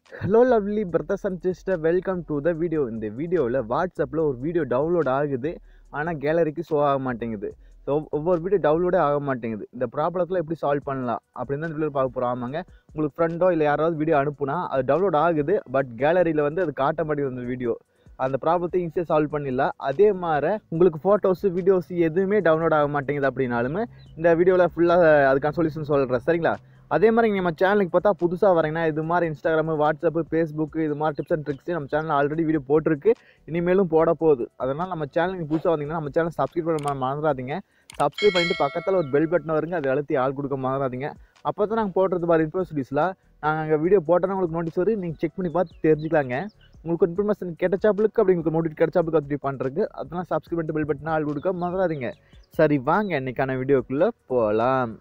hello lovely brothers and sister welcome to the video இந்த வீடியோவில் வாட்ஸ்அப்பில் ஒரு வீடியோ டவுன்லோட் ஆகுது ஆனால் கேலரிக்கு ஷோ ஆக மாட்டேங்குது ஸோ ஒவ்வொரு வீடியோ டவுன்லோடே ஆக மாட்டேங்குது இந்த ப்ராப்ளத்தில் எப்படி சால்வ் பண்ணலாம் அப்படின்னு தான் வீடியோ பார்க்க போகிறோம் ஆமாங்க உங்களுக்கு ஃப்ரெண்டோ இல்லை யாராவது வீடியோ அனுப்புனா அது டவுன்லோட் ஆகுது பட் கேலரியில் வந்து அது காட்ட மாட்டேங்குது அந்த வீடியோ அந்த ப்ராப்ளத்தை ஈஸியாக சால்வ் பண்ணிடலாம் அதே மாதிரி உங்களுக்கு ஃபோட்டோஸு வீடியோஸ் எதுவுமே டவுன்லோட் ஆக மாட்டேங்குது அப்படின்னாலுமே இந்த வீடியோவில் ஃபுல்லாக அதுக்கான சொல்யூஷன் சொல்கிறேன் சரிங்களா அதே மாதிரி நீங்கள் நம்ம சேனலுக்கு பார்த்தா புதுசாக வரீங்கன்னா இது மாதிரி இன்ஸ்டாகிராமு வாட்ஸ்அப்பு ஃபேஸ்புக்கு இது மாதிரி டிப்ஸ் அண்ட் ட்ரிக்ஸ் நம்ம சேனல் ஆல்ரெடி வீடியோ போட்டிருக்கு இனிமேலும் போட போகுது அதனால் நம்ம சேனலுக்கு புதுசாக வந்தீங்கன்னா நம்ம சேனல் சப்ஸ்கிரைப் பண்ண மறந்துடாதீங்க சப்ஸ்கிரைப் பண்ணிட்டு பக்கத்தில் ஒரு பெல் பட்டன் வருங்க அதை அழுத்தி ஆள் கொடுக்க மறந்துடாதீங்க அப்போ தான் நாங்கள் போடுறது மாதிரி இன்ஃபர்மேஷன்ஸ்லாம் நாங்கள் அங்கே வீடியோ போட்டோன்னா உங்களுக்கு நோட்டீஸ் வரும் நீங்கள் செக் பண்ணி பார்த்து தெரிஞ்சுக்கலாங்க உங்களுக்கு இன்ஃபர்மேஷன் கிடைச்சாப்புலுக்கு அப்படி உங்களுக்கு நோட்டிஃபிக் கிடைச்சாப்புலுக்கு அப்படி பண்ணுறதுக்கு அதெல்லாம் சப்ஸ்கிரைப் பண்ணிட்டு பெல் பட்டன் ஆள் கொடுக்க மறந்துடாதீங்க சரி வாங்க இன்னைக்கான வீடியோக்குள்ளே போகலாம்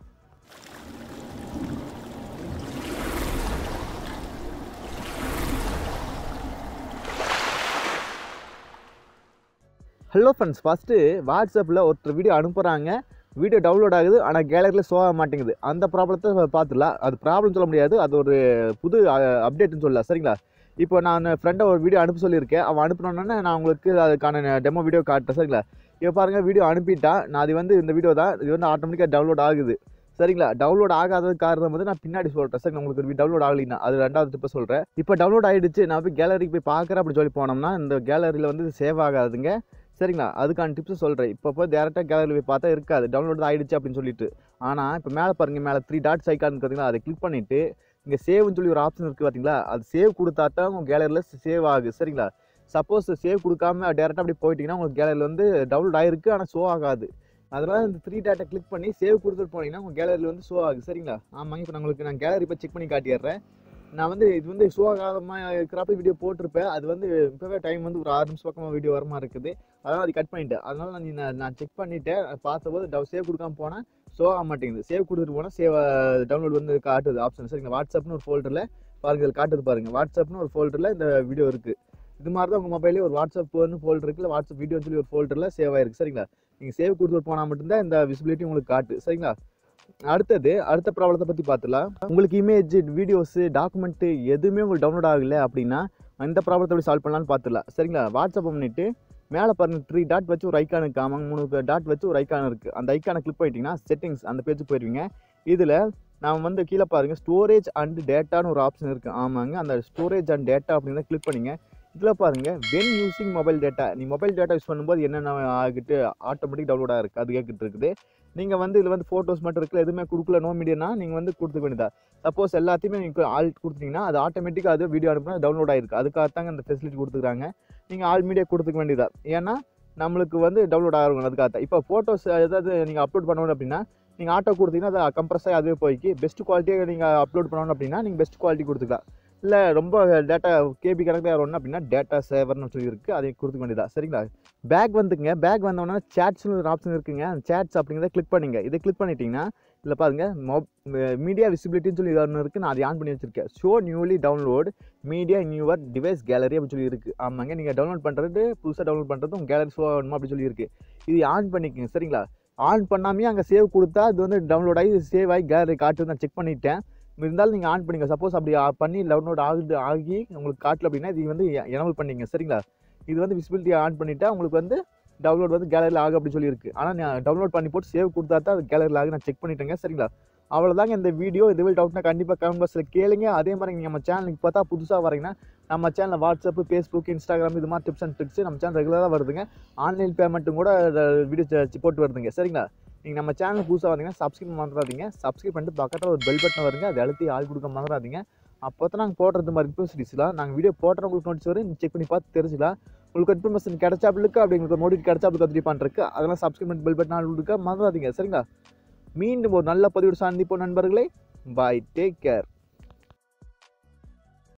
ஹலோ ஃப்ரெண்ட்ஸ் ஃபஸ்ட்டு வாட்ஸ்அப்பில் ஒருத்தர் வீடியோ அனுப்புகிறாங்க வீடியோ டவுன்லோட் ஆகுது ஆனால் கேலரியில் ஷோ ஆக மாட்டேங்குது அந்த ப்ராப்ளத்தை பார்த்துடலாம் அது ப்ராப்ளம் சொல்ல முடியாது அது ஒரு புது அப்டேட்னு சொல்லலாம் சரிங்களா இப்போ நான் ஃப்ரெண்டை ஒரு வீடியோ அனுப்ப சொல்லியிருக்கேன் அவன் அனுப்பினோன்னே நான் உங்களுக்கு அதுக்கான டெமோ வீடியோ காட்டுறேன் சரிங்களா இப்போ பாருங்கள் வீடியோ அனுப்பிட்டா நான் அது வந்து இந்த வீடியோ தான் இது வந்து ஆட்டோமேட்டிக்காக டவுன்லோட் ஆகுது சரிங்களா டவுன்லோட் ஆகாதது காரணம் வந்து நான் பின்னாடி சொல்கிறேன் சரி உங்களுக்கு டவுன்லோட் ஆகலைன்னா அது ரெண்டாவது இப்போ சொல்கிறேன் இப்போ டவுன்லோட் ஆகிடுச்சு நான் போய் கேலரிக்கு போய் பார்க்குறேன் அப்படி சொல்லி போனோம்னா இந்த கேலரியில் வந்து சேவ் ஆகாதுங்க சரிங்களா அதுக்கான டிப்ஸ் சொல்கிறேன் இப்போ போய் டேரெக்டாக கேலரியில் போய் பார்த்தா இருக்காது டவுன்லோட் ஆகிடுச்சு அப்படின்னு சொல்லிட்டு ஆனால் இப்போ மேலே பாருங்கள் மேலே த்ரீ டாட்ஸ் ஐக்கான் பார்த்தீங்களா அதை கிளிக் பண்ணிவிட்டு இங்கே சேவ்னு சொல்லி ஒரு ஆப்ஷன் இருக்குது பார்த்தீங்களா அது சேவ் கொடுத்தா தான் உங்கள் கேலரியில் சேவ் ஆகுது சரிங்களா சப்போஸ் சேவ் கொடுக்காம டேரெக்டாக அப்படி போயிட்டீங்கன்னா உங்களுக்கு கேலரியில் வந்து டவுன்லோட் ஆகிருக்கு ஆனால் ஷோ ஆகாது அதனால் இந்த த்ரீ டேட்டை கிளிக் பண்ணி சேவ் கொடுத்துட்டு போனீங்கன்னா உங்கள் கேலரியில் வந்து ஷோ ஆகுது சரிங்களா ஆமாங்க இப்போ நான் உங்களுக்கு நான் கேலரி இப்போ செக் பண்ணி காட்டிடுறேன் நான் வந்து இது வந்து ஷோ ஆகாதமாக இருக்கிறப்ப வீடியோ போட்டிருப்பேன் அது வந்து இப்போவே டைம் வந்து ஒரு ஆறு நிமிஷம் பக்கமாக வீடியோ வர மாதிரி இருக்குது அதனால் அது கட் பண்ணிட்டேன் அதனால் நான் நான் நான் செக் பண்ணிவிட்டேன் பார்த்தபோது டவ் சேவ் கொடுக்காம போனால் ஷோ ஆக மாட்டேங்குது சேவ் கொடுத்துட்டு போனால் சேவ் டவுன்லோட் வந்து காட்டுது ஆப்ஷன் சரிங்க வாட்ஸ்அப்னு ஒரு ஃபோல்டரில் பாருங்கள் இதில் காட்டுது பாருங்கள் வாட்ஸ்அப்னு ஒரு ஃபோல்டரில் இந்த வீடியோ இருக்குது இது மாதிரி தான் உங்கள் மொபைலே ஒரு வாட்ஸ்அப் வந்து ஃபோல்டர் இருக்குல்ல வாட்ஸ்அப் வீடியோன்னு சொல்லி ஒரு ஃபோல்டரில் சேவ் ஆயிருக்கு சரிங்களா நீங்கள் சேவ் கொடுத்துட்டு போனால் மட்டும்தான் இந்த விசிபிலிட்டி உங்களுக்கு காட்டு சரிங்களா அடுத்தது அடுத்த ப்ராப்ளத்தை பற்றி பார்த்துலாம் உங்களுக்கு இமேஜ் வீடியோஸு டாக்குமெண்ட்டு எதுவுமே உங்களுக்கு டவுன்லோட் ஆகலை அப்படின்னா இந்த ப்ராப்ளத்தை எப்படி சால்வ் பண்ணலான்னு பார்த்துலாம் சரிங்களா வாட்ஸ்அப் பண்ணிவிட்டு மேலே பாருங்கள் த்ரீ டாட் வச்சு ஒரு ஐக்கான் இருக்கு ஆமாங்க மூணு டாட் வச்சு ஒரு ஐக்கான் இருக்குது அந்த ஐக்கானை கிளிக் பண்ணிட்டீங்கன்னா செட்டிங்ஸ் அந்த பேஜ் போயிடுவீங்க இதில் நான் வந்து கீழே பாருங்கள் ஸ்டோரேஜ் அண்ட் டேட்டான்னு ஒரு ஆப்ஷன் இருக்குது ஆமாங்க அந்த ஸ்டோரேஜ் அண்ட் டேட்டா அப்படிங்கிறத கிளிக் பண்ணிங்க இதில் பாருங்கள் வென் யூஸிங் மொபைல் டேட்டா நீ மொபைல் டேட்டா யூஸ் பண்ணும்போது என்னென்ன ஆகிட்டு ஆட்டோமேட்டிக் டவுன்லோட் ஆகிருக்கு அது கேட்கிட்டு இருக்குது நீங்கள் வந்து இதில் வந்து ஃபோட்டோஸ் மட்டும் இருக்குல்ல எதுவுமே கொடுக்கல நோ மீடியனா நீங்கள் வந்து கொடுத்துக்க வேண்டியதா சப்போஸ் எல்லாத்தையுமே நீங்கள் ஆல் கொடுத்தீங்கன்னா அது ஆட்டோமேட்டிக்காக அது வீடியோ அனுப்புனா டவுன்லோட் ஆகிருக்கு அதுக்காகத்தாங்க அந்த ஃபெசிலிட்டி கொடுத்துக்கிறாங்க நீங்கள் ஆல் மீடியா கொடுத்துக்க வேண்டியதா ஏன்னா நம்மளுக்கு வந்து டவுன்லோட் ஆகும் அதுக்காக இப்போ ஃபோட்டோஸ் ஏதாவது நீங்கள் அப்லோட் பண்ணணும் அப்படின்னா நீங்கள் ஆட்டோ கொடுத்தீங்கன்னா அது கம்ப்ரஸ் ஆகி அதுவே போய்க்கு பெஸ்ட் குவாலிட்டியாக நீங்கள் அப்லோட் பண்ணணும் அப்படின்னா நீங்கள் பெஸ்ட் குவாலிட்டி கொடுத்துக்கலாம் இல்லை ரொம்ப டேட்டா கேபி கணக்கில் வரணும் அப்படின்னா டேட்டா சேவர்னு சொல்லியிருக்கு அதை கொடுத்துக்க வேண்டியதா சரிங்களா பேக் வந்துங்க பேக் வந்தோடனே சேட்ஸ்னு ஒரு ஆப்ஷன் இருக்குங்க அந்த சேட்ஸ் அப்படிங்கிறத கிளிக் பண்ணுங்க இதை கிளிக் பண்ணிட்டீங்கன்னா இதில் பாருங்க மொப் மீடியா விசிபிலிட்டின்னு சொல்லி ஒன்று இருக்குது நான் அதை ஆன் பண்ணி வச்சிருக்கேன் show newly download media newer device gallery அப்படின்னு சொல்லி இருக்குது ஆமாங்க நீங்கள் டவுன்லோட் பண்ணுறது புதுசாக டவுன்லோட் பண்ணுறது உங்கள் கேலரி ஷோ ஆகணுமா அப்படி சொல்லி இருக்குது இது ஆன் பண்ணிக்கோங்க சரிங்களா ஆன் பண்ணாமே அங்கே சேவ் கொடுத்தா அது வந்து டவுன்லோட் ஆகி சேவ் ஆகி கேலரி காட்டு நான் செக் பண்ணிட்டேன் இருந்தாலும் நீங்கள் ஆன் பண்ணிங்க சப்போஸ் அப்படி பண்ணி டவுன்லோட் ஆகுது ஆகி உங்களுக்கு காட்டல அப்படின்னா இது வந்து எனபிள் பண்ணிங்க சரிங்களா இது வந்து விசிபிலிட்டி ஆன் பண்ணிட்டா உங்களுக்கு வந்து டவுன்லோட் வந்து கேலரியில் ஆகும் அப்படி சொல்லியிருக்கு ஆனால் நான் டவுன்லோட் பண்ணி போட்டு சேவ் கொடுத்தா தான் அது கேலரியில் ஆகும் நான் செக் பண்ணிட்டேங்க சரிங்களா அவ்வளோதாங்க இந்த வீடியோ இது will டவுட்னா கண்டிப்பாக கமெண்ட் பாக்ஸில் கேளுங்க அதே மாதிரி நீங்கள் நம்ம சேனலுக்கு பார்த்தா புதுசாக வரீங்கன்னா நம்ம சேனலில் வாட்ஸ்அப் ஃபேஸ்புக் இன்ஸ்டாகிராம் இது மாதிரி டிப்ஸ் அண்ட் ட்ரிக்ஸ் நம்ம சேனல் ரெகுலராக வருதுங்க ஆன்லைன் பேமெண்ட்டும் கூட வீடியோ போட்டு வருதுங்க சரிங்களா நீங்கள் நம்ம சேனல் புதுசாக வந்தீங்கன்னா சப்ஸ்கிரைப் மறந்துடாதீங்க சப்ஸ்கிரைப் பண்ணிட்டு பக்கத்தில் ஒரு பெல் பட்டன் வருங்க அதை அழுத்தி ஆள் கொடுக்க மறந்துடாதீங்க அப்போ தான் நாங்கள் போடுறது மாதிரி இன்ஃபர்மேஷன்ஸ்லாம் நாங்கள் வீடியோ போடுற உங்களுக்கு நோட்டீஸ் வரும் செக் பண்ணி பார்த்து தெரிஞ்சுக்கலாம் உங்களுக்கு இன்ஃபர்மேஷன் கிடைச்சாப்பிலுக்கு அப்படி உங்களுக்கு நோட்டிஃபிக் கிடைச்சாப்பிலுக்கு அப்படி பண்ணுறதுக்கு அதெல்லாம் சப்ஸ்கிரைப் பண்ணி பெல் பட்டன் ஆள் கொடுக்க மறந்துடாதீங்க சரிங்களா மீண்டும் ஒரு நல்ல பதிவு சந்திப்போம் நண்பர்களே பாய் டேக் கேர்